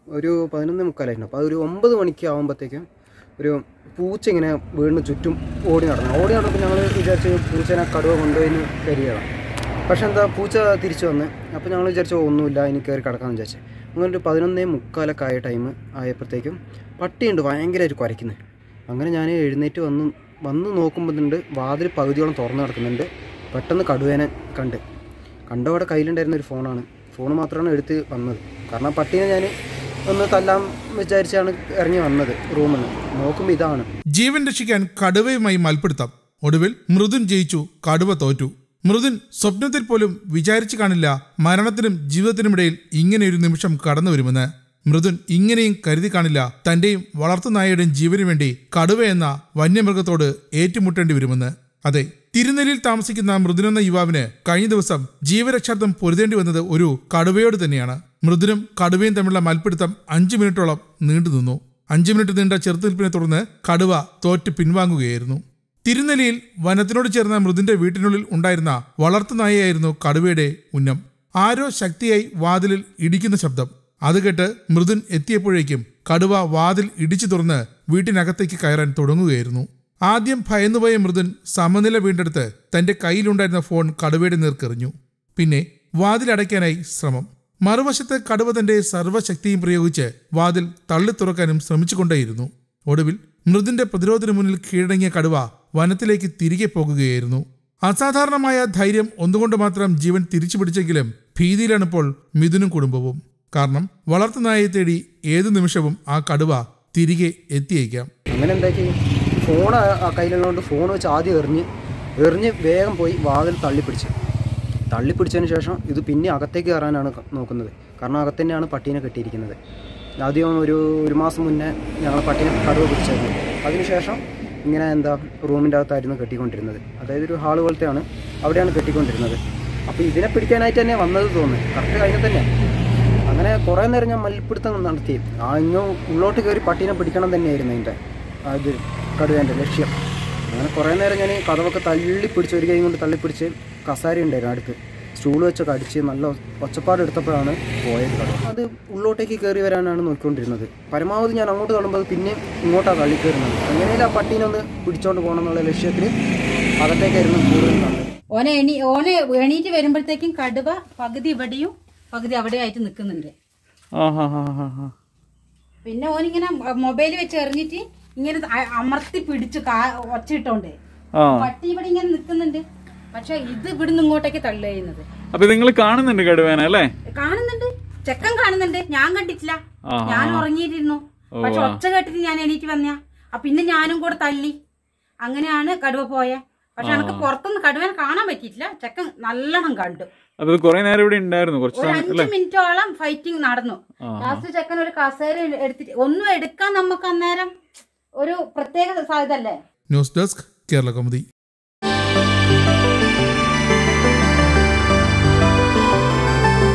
ഒരു പതിനൊന്ന് മുക്കാലായിരുന്നു അപ്പോൾ ഒരു ഒമ്പത് മണിക്ക് ആകുമ്പോഴത്തേക്കും ഒരു പൂച്ച ഇങ്ങനെ വീടിന് ചുറ്റും ഓടി നടന്നു ഓടി നടന്നപ്പോൾ ഞങ്ങൾ വിചാരിച്ച് പൂച്ചേനെ കടുവ കൊണ്ടുപോയി കരുതിയതാണ് പക്ഷെ എന്താ പൂച്ച തിരിച്ചു വന്ന് അപ്പോൾ ഞങ്ങൾ വിചാരിച്ചു "ഓ, ഒന്നുമില്ല ഇനി കയറി കിടക്കാമെന്ന് വിചാരിച്ചു അങ്ങനെ ഒരു പതിനൊന്നേ മുക്കാലൊക്കെ ആയ ടൈം ആയപ്പോഴത്തേക്കും പട്ടിയുണ്ട് ഭയങ്കരമായിട്ട് കുരയ്ക്കുന്നത് അങ്ങനെ ഞാൻ എഴുന്നേറ്റ് വന്ന് വന്ന് നോക്കുമ്പോഴുണ്ട് വാതിൽ പകുതിയോളം തുറന്നു കിടക്കുന്നുണ്ട് പെട്ടെന്ന് കടുവേനെ കണ്ട് കണ്ടവിടെ കയ്യിലുണ്ടായിരുന്ന ഒരു ഫോണാണ് ഫോൺ മാത്രമാണ് എടുത്ത് വന്നത് കാരണം പട്ടീനെ ഞാൻ ഒന്ന് തല്ലാൻ വിചാരിച്ചാണ് ഇറങ്ങി വന്നത് റൂമിൽ നിന്ന് നോക്കുമ്പോൾ ഇതാണ് ജീവൻ രക്ഷിക്കാൻ കടുവയുമായി മൽപ്പിടുത്തം ഒടുവിൽ മൃദുൻ ജയിച്ചു കടുവ തോറ്റു മൃദുൻ സ്വപ്നത്തിൽ പോലും വിചാരിച്ചു കാണില്ല മരണത്തിനും ജീവിതത്തിനുമിടയിൽ ഇങ്ങനെയൊരു നിമിഷം കടന്നു വരുമെന്ന് മൃദുൻ ഇങ്ങനെയും കരുതി കാണില്ല തന്റെയും വളർത്തുനായയുടെയും ജീവനു വേണ്ടി കടുവ എന്ന വന്യമൃഗത്തോട് ഏറ്റുമുട്ടേണ്ടി വരുമെന്ന് അതെ തിരുനെല്ലിയിൽ താമസിക്കുന്ന മൃദുനെന്ന യുവാവിന് കഴിഞ്ഞ ദിവസം ജീവരക്ഷാർത്ഥം പൊരുതേണ്ടി വന്നത് ഒരു കടുവയോട് തന്നെയാണ് മൃദുനും കടുവയും തമ്മിലുള്ള മൽപ്പിടുത്തം അഞ്ചു മിനിറ്റോളം നീണ്ടുനിന്നു അഞ്ചു മിനിറ്റ് നീണ്ട ചെറുത്തുനിൽപ്പിനെ തുടർന്ന് കടുവ തോറ്റ് പിൻവാങ്ങുകയായിരുന്നു തിരുനെല്ലിയിൽ വനത്തിനോട് ചേർന്ന മൃദുന്റെ വീട്ടിനുള്ളിൽ ഉണ്ടായിരുന്ന വളർത്തുനായയായിരുന്നു കടുവയുടെ ഉന്നം ആരോ ശക്തിയായി വാതിലിൽ ഇടിക്കുന്ന ശബ്ദം അത് കേട്ട് മൃദുൻ എത്തിയപ്പോഴേക്കും കടുവ വാതിൽ ഇടിച്ചു തുറന്ന് വീട്ടിനകത്തേക്ക് കയറാൻ തുടങ്ങുകയായിരുന്നു ആദ്യം ഭയന്നുപോയ മൃദുൻ സമനില വീണ്ടെടുത്ത് തന്റെ കയ്യിലുണ്ടായിരുന്ന ഫോൺ കടുവയുടെ നേർക്കെറിഞ്ഞു പിന്നെ വാതിലടയ്ക്കാനായി ശ്രമം മറുവശത്ത് കടുവ തന്റെ സർവ്വശക്തിയും പ്രയോഗിച്ച് വാതിൽ തള്ളി തുറക്കാനും ശ്രമിച്ചുകൊണ്ടേയിരുന്നു ഒടുവിൽ മൃദുന്റെ പ്രതിരോധത്തിന് മുന്നിൽ കീഴടങ്ങിയ കടുവ വനത്തിലേക്ക് തിരികെ പോകുകയായിരുന്നു അസാധാരണമായ ധൈര്യം ഒന്നുകൊണ്ട് മാത്രം ജീവൻ തിരിച്ചു പിടിച്ചെങ്കിലും ഭീതിയിലാണിപ്പോൾ മിഥുനും കുടുംബവും കാരണം വളർത്തുനായയെ തേടി ഏതു നിമിഷവും ആ കടുവ തിരികെ എത്തിയേക്കാം അങ്ങനെ എന്താക്കി ഫോൺ കയ്യിലുള്ളതുകൊണ്ട് ഫോൺ വെച്ച് ആദ്യം എറിഞ്ഞ് എറിഞ്ഞ് വേഗം പോയി വാതിൽ തള്ളിപ്പിടിച്ച് തള്ളിപ്പിടിച്ചതിന് ശേഷം ഇത് പിന്നെ അകത്തേക്ക് കയറാനാണ് ക- നോക്കുന്നത് കാരണം അകത്ത് തന്നെയാണ് പട്ടീനെ കെട്ടിയിരിക്കുന്നത് ആദ്യം ഒരു ഒരു മാസം മുന്നേ ഞങ്ങൾ പട്ടീനെ കടുവ പിടിച്ചായിരുന്നു അതിനുശേഷം ഇങ്ങനെ എന്താ റൂമിൻ്റെ അകത്തായിരുന്നു കെട്ടിക്കൊണ്ടിരുന്നത് അതായത് ഒരു ഹാൾ പോലത്തെയാണ് അവിടെയാണ് കെട്ടിക്കൊണ്ടിരുന്നത് അപ്പോൾ ഇതിനെ പിടിക്കാനായിട്ട് തന്നെ വന്നത് തോന്നുന്നു കറക്റ്റ് കഴിഞ്ഞ തന്നെ അങ്ങനെ കുറേ നേരം ഞാൻ മൽപ്പിടുത്തം നടത്തി ആ ഇങ്ങോ ഉള്ളോട്ട് കയറി പട്ടീനെ പിടിക്കണം തന്നെയായിരുന്നു അതിൻ്റെ അത് കടുവേൻ്റെ ലക്ഷ്യം അങ്ങനെ കുറേ നേരം ഞാൻ കഥവൊക്കെ തള്ളിപ്പിടിച്ച് ഒരു കൈ കൊണ്ട് തള്ളിപ്പിടിച്ച് കസാര ഉണ്ടായിരുന്നു അടുത്ത് സ്റ്റൂൾ വെച്ചൊക്കെ അടിച്ച് നല്ല ഒച്ചപ്പാട് എടുത്തപ്പോഴാണ് പോയത് കടുവ അത് ഉള്ളോട്ടേക്ക് കയറി വരാനാണ് നോക്കിക്കൊണ്ടിരുന്നത് പരമാവധി ഞാൻ അങ്ങോട്ട് തള്ളുമ്പോൾ അത് പിന്നെ ഇങ്ങോട്ടാണ് തള്ളി കയറുന്നത് എങ്ങനെയും ആ പട്ടീനെ ഒന്ന് പിടിച്ചോണ്ട് പോകണം എന്നുള്ള ലക്ഷ്യത്തിൽ അകത്തേക്കായിരുന്നു കൂടുതൽ തള്ളത് ഓനെ എണീ ഓനെ എണീറ്റ് വരുമ്പോഴത്തേക്കും കടുവ പകുതി ഇവിടെയും പകുതി അവിടെയായിട്ട് നിൽക്കുന്നുണ്ട് പിന്നെ ഓനിങ്ങനെ മൊബൈൽ വെച്ച് എറിഞ്ഞിട്ട് ഇങ്ങനെ അ- അമർത്തി പിടിച്ചു കാ ഒച്ചയിട്ടോണ്ട് പട്ടി ഇവിടെ ഇങ്ങനെ നിൽക്കുന്നുണ്ട് പക്ഷെ ഇത് ഇവിടുന്ന് ഇങ്ങോട്ടേക്ക് തള്ളു ചെയ്യുന്നത് അപ്പൊ നിങ്ങൾ കാണുന്നുണ്ട് കടുവേന അല്ലേ കാണുന്നുണ്ട് ചെക്കൻ കാണുന്നുണ്ട് ഞാൻ കണ്ടിട്ടില്ല ആഹാ. ഞാൻ ഉറങ്ങിയിരുന്നു പക്ഷെ ഒച്ച കേട്ടിട്ട് ഞാൻ എണീറ്റ് വന്ന പിന്നെ ഞാനും കൂടെ തള്ളി അങ്ങനെയാണ് കടുവ പോയെ പക്ഷെ എനിക്ക് പുറത്തുനിന്ന് കടുവനെ കാണാൻ പറ്റിയിട്ടില്ല ചെക്കൻ നല്ലോണം കണ്ടു അപ്പൊ ഇത് കുറെ നേരം ഇവിടെ ഉണ്ടായിരുന്നു കുറച്ച് ഒരു സമയം അഞ്ച് അല്ലേ മിനിറ്റോളം ഫൈറ്റിംഗ് നടന്നു ആഹാ. ലാസ്റ്റ് ചെക്കൻ ഒരു കസേര എടുത്തിട്ട് ഒന്നും എടുക്കാൻ നമുക്ക് അന്നേരം ഒരു പ്രത്യേക സാധ്യത അല്ലേ ന്യൂസ് ഡെസ്ക് കേരള കൗമുദി